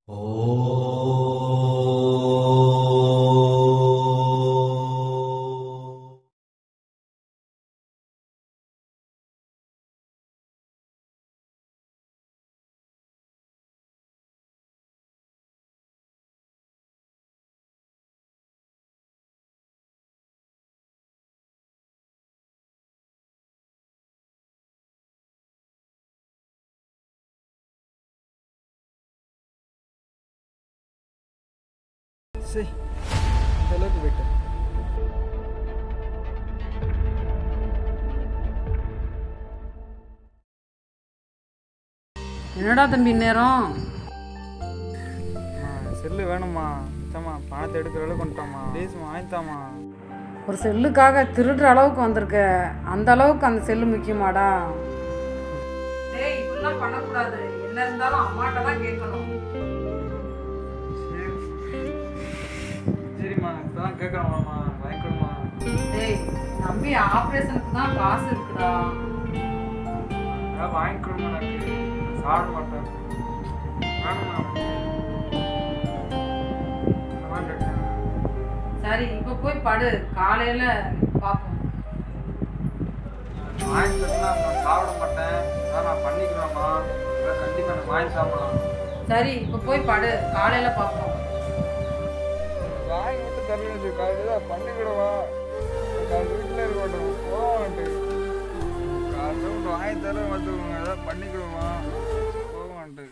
சரி இந்த அளவுக்கு போயிட்டு என்னடா தம்பி நேரம் செல்லு வேணுமா மிச்சம்மா பணத்தை எடுக்கிற அளவுக்கு வந்துட்டோம்மா ப்ளீஸ்மா வாங்கித்தாம்மா ஒரு செல்லுக்காக திருடுற அளவுக்கு வந்திருக்க அந்த அளவுக்கு அந்த செல்லு முக்கியமாடா டேய் இப்படிலாம் பண்ணக்கூடாது என்ன இருந்தாலும் அம்மாட்ட தான் கேட்கணும் சரி சரிம்மா இப்போதான் கேட்குறோம்மா வாங்கி கொடுமா டேய் தம்பி ஆப்ரேஷனுக்கு தான் காசு இருக்குடா அதான் வாங்கி கொடுமா எனக்கு சாப்பிட மாட்டேன் வேணுமா அதான் கேட்டேன் சரி இப்போ போய் படு காலையில பார்ப்போம் வாங்கி கொடுத்தா நான் சாப்பிட மாட்டேன் அதான் நான் பண்ணிக்கிறேம்மா அதான் கண்டிப்பாக எனக்கு வாங்கி சாப்பிடலாம் சரி இப்போ போய் படு காலையில பார்ப்போம் வாங்கி மட்டும் தரல வச்சு காலையில் பண்ணிக்கிடவா காலையில் வீட்டில் இருக்க மாட்டோம் போவான்ட்டு காலையில் மட்டும் வாங்கி தர பார்த்துக்கோங்க ஏதாவது பண்ணிக்கிடுமா போவான்ட்டு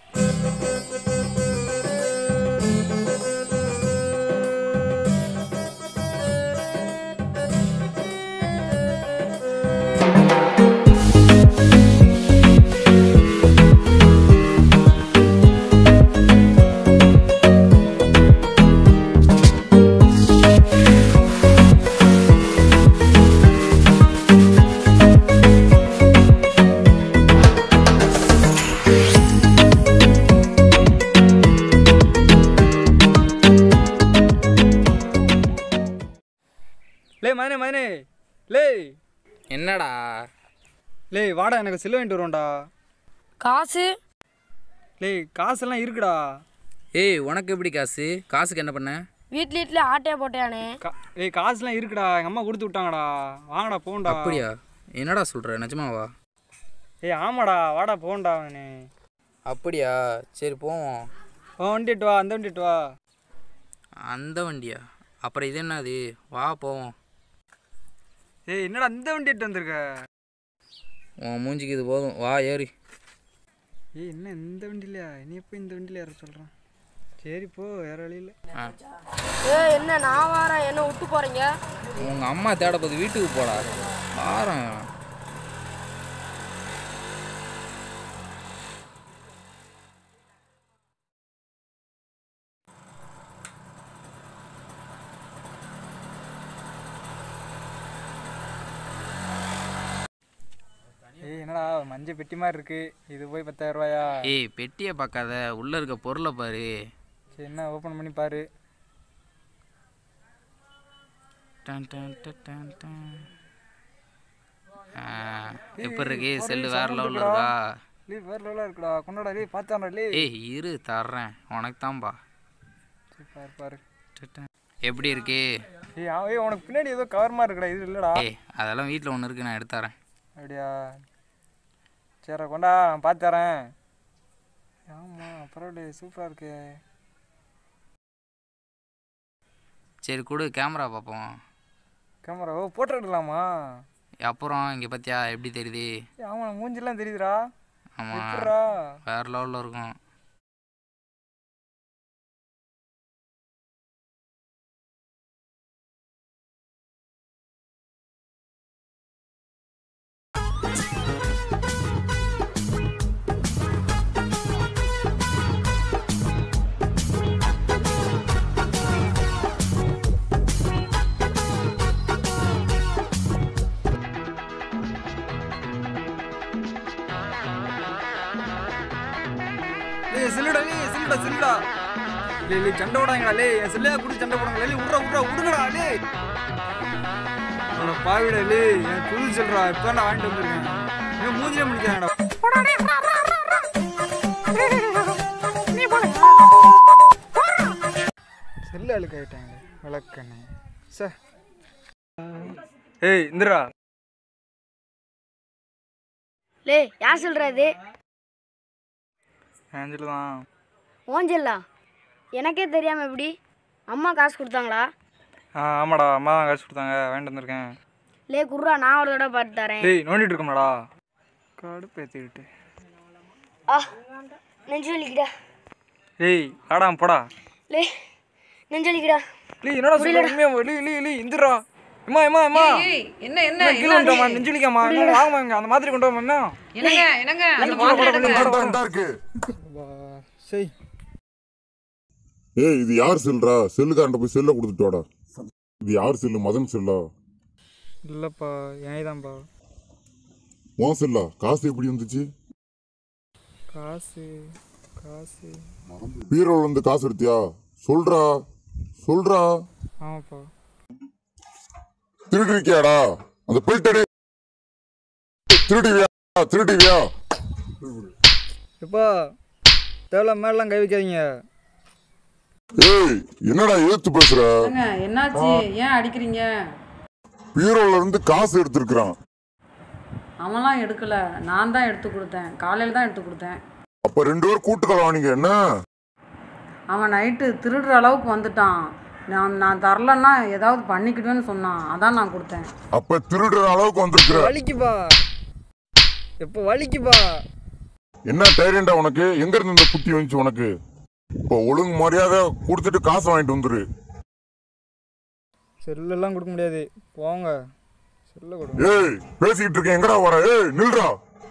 லே மதனே மதனே லே என்னடா லே வாடா எனக்கு செல்லு வாங்கிட்டு வருவோம்டா காசு லே காசெல்லாம் இருக்குடா ஏய் உனக்கு எப்படி காசு காசுக்கு என்ன பண்ண வீட்ல வீட்டில் ஆட்டையை போட்டானே கா ஏய் காசுலாம் இருக்குடா எங்கள் அம்மா கொடுத்து விட்டாங்கடா வாங்கடா போண்டா அப்படியா என்னடா சொல்ற நிஜமாவா ஏய் ஆமாடா வாடா போண்டா அவனே அப்படியா சரி போவோம் ஓ வண்டிட்டு வா அந்த வண்டிட்டு வா அந்த வண்டியா அப்புறம் இது என்னது வா போவோம் ஏய் என்னடா இந்த வண்டிட்டு வந்திருக்க உன் மூஞ்சிக்கு இது போதும் வா ஏறி ஏய் என்ன இந்த வண்டிலையா நீ எப்போ இந்த வண்டியில் ஏற சொல்கிறான் சரி போ வேற வழியில் ஆ ஏ என்ன நான் வரேன் என்ன விட்டு போறீங்க உங்கள் அம்மா தேட போது வீட்டுக்கு போடா வாரம் ஏய் என்னடா மஞ்சள் பெட்டி மாதிரி இருக்கு இது போய் பத்தாயிரம் ரூபாயா ஏய் பெட்டியை பார்க்காத உள்ளே இருக்க பொருளை பாரு சரி என்ன ஓப்பன் பண்ணி பாரு டன் டன் டன் டன் டன். ஆ, எப்படி இருக்கு செல்லு வேற லெவலில் இருக்கா லே வேற லெவலாக இருக்குடா கொண்டாடா லே பார்த்தாடா லே ஏய் இரு தர்றேன் உனக்கு தான்பா சரி பாரு பாரு எப்படி இருக்கு ஏய் அவன் ஏய் உனக்கு பின்னாடி ஏதோ கவர் மாதிரி இருக்குடா இது இல்லைடா ஏய் அதெல்லாம் வீட்டில் ஒன்று இருக்கு நான் எடுத்து தரேன் அப்படியா சரி கொண்டா நான் பார்த்து தரேன் ஆமாம் பரவாயில்ல சூப்பராக இருக்கே சரி கொடு கேமரா பார்ப்போம் கேமரா ஓ போட்டோ எடுக்கலாமா அப்புறம் இங்கே பார்த்தியா எப்படி தெரியுது ஏய் ஆமாம் மூஞ்சிலாம் தெரியுதுடா ஆமாம் எப்பட்றா வேற லெவலில் இருக்கும் லே சில்லுடா லே சில்லுடா சில்லுடா லே லே சண்டை போடாங்கடா லே என் சில்லையா கூட சண்டை போடாங்க லே உட்றா உட்றா விடுங்கடா லே அவனை பாவிடா லே என் புது சொல்றா இப்போ நான் வாங்கிட்டு வந்திருக்கேன் என் மூஞ்சிலே முடிச்சாங்கடா நீ போல கேட்டாங்க விளக்கண்ணே சார் ஏய் இந்திரா லே யார் சொல்கிறது ஏஞ்சல் தான் ஓஞ்சல்லா எனக்கே தெரியாமல் எப்படி அம்மா காசு கொடுத்தாங்களா ஆ ஆமாடா அம்மா தான் காசு கொடுத்தாங்க வாங்கிட்டு வந்திருக்கேன் லே குர்ரா நான் ஒரு தடவை பார்த்து தரேன் டேய் நோண்டிட்டு இருக்கோம்டா கடுப்பு ஏற்றிக்கிட்டு ஆ நெஞ்சு வலிக்குடா ஏய் ஆடா போடா லே நெஞ்சு வலிக்குடா லீ என்னடா சொல்ற உண்மையா லீ லீ லீ இந்திரா அம்மா அம்மா அம்மா ஏய் என்ன என்ன கீழே கொண்டு நெஞ்சுலிக்காமா என்ன வாங்கம்மா இங்க அந்த மாதிரி கொண்டு வாமா என்ன என்னங்க என்னங்க அந்த மாத்திரை எடுங்க தான் இருக்கு சரி ஏய் இது யார் செல்றா செல்லுக்காரன்ட்ட போய் செல்ல கொடுத்துட்டு வாடா இது யார் செல்லு மதன் செல்லா இல்லைப்பா ஏன்தான்ப்பா உன் செல்லா காசு எப்படி வந்துச்சு காசு காசு பீரோல இருந்து காசு எடுத்தியா சொல்றா சொல்றா ஆமாப்பா திருடி இருக்கியாடா அந்த பில்டடி திருடிவியா திருடிவியா எப்பா தேவையில்ல மேலாம் கை வைக்காதீங்க ஏய் என்னடா ஏத்து பேசுற ஏங்க, என்னாச்சு ஏன் அடிக்கிறீங்க பீரோல இருந்து காசு எடுத்திருக்கிறான் அவன்லாம் எடுக்கல நான் தான் எடுத்து கொடுத்தேன் காலையில் தான் எடுத்து கொடுத்தேன் அப்ப ரெண்டு பேரும் கூட்டுக்கலவானீங்க என்ன அவன் நைட்டு திருடுற அளவுக்கு வந்துட்டான் நான் நான் தரலன்னா ஏதாவது பண்ணிக்கிடுவேன்னு சொன்னான் அதான் நான் கொடுத்தேன் அப்ப திருடுற அளவுக்கு வந்திருக்கிற வலிக்குப்பா எப்போ வலிக்குப்பா என்ன தைரியண்டா உனக்கு எங்க இருந்து இந்த புத்தி வந்துச்சு உனக்கு இப்போ ஒழுங்கு மரியாதை கொடுத்துட்டு காசு வாங்கிட்டு வந்துரு செல்லெல்லாம் கொடுக்க முடியாது போங்க செல்ல கொடுங்க ஏய் பேசிக்கிட்டு இருக்கேன் எங்கடா வர ஏய் நில்றா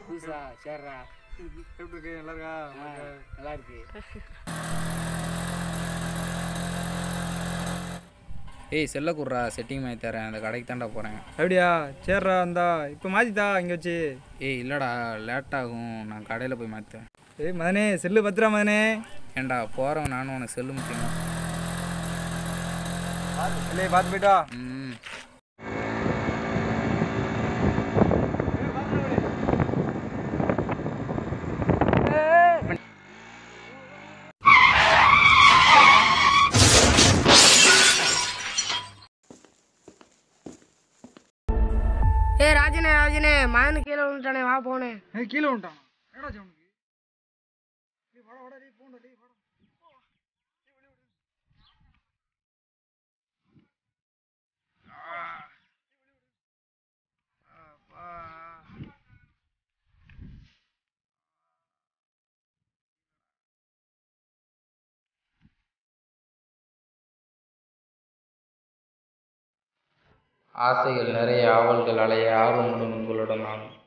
எப்படி இருக்கு நல்லா இருக்கா நல்லா இருக்கு ஏய் செல்ல குடுறா செட்டிங் மாதிரி தரேன் அந்த கடைக்கு தாண்டா போகிறேன் அப்படியா சரிடா இந்தா இப்போ மாத்தித்தா இங்கே வச்சு ஏய் இல்லைடா லேட் ஆகும் நான் கடையில் போய் மாற்றேன் ஏய் மதனே செல்லு பத்திரா மதனே ஏன்டா போகிறவன் நானும் உனக்கு செல்லு முக்கியமா இல்லையே பார்த்து போயிட்டா ம் ஏ ராஜனே ராஜனே மகனு கீழே விழுந்துட்டானே வா போனேன் ஏய் கீழே விட்டான் என்னடா அவனுக்கு ஆசைகள் நிறைய ஆவல்கள் அலைய ஆர்வமுடன் உங்களுடன் நான்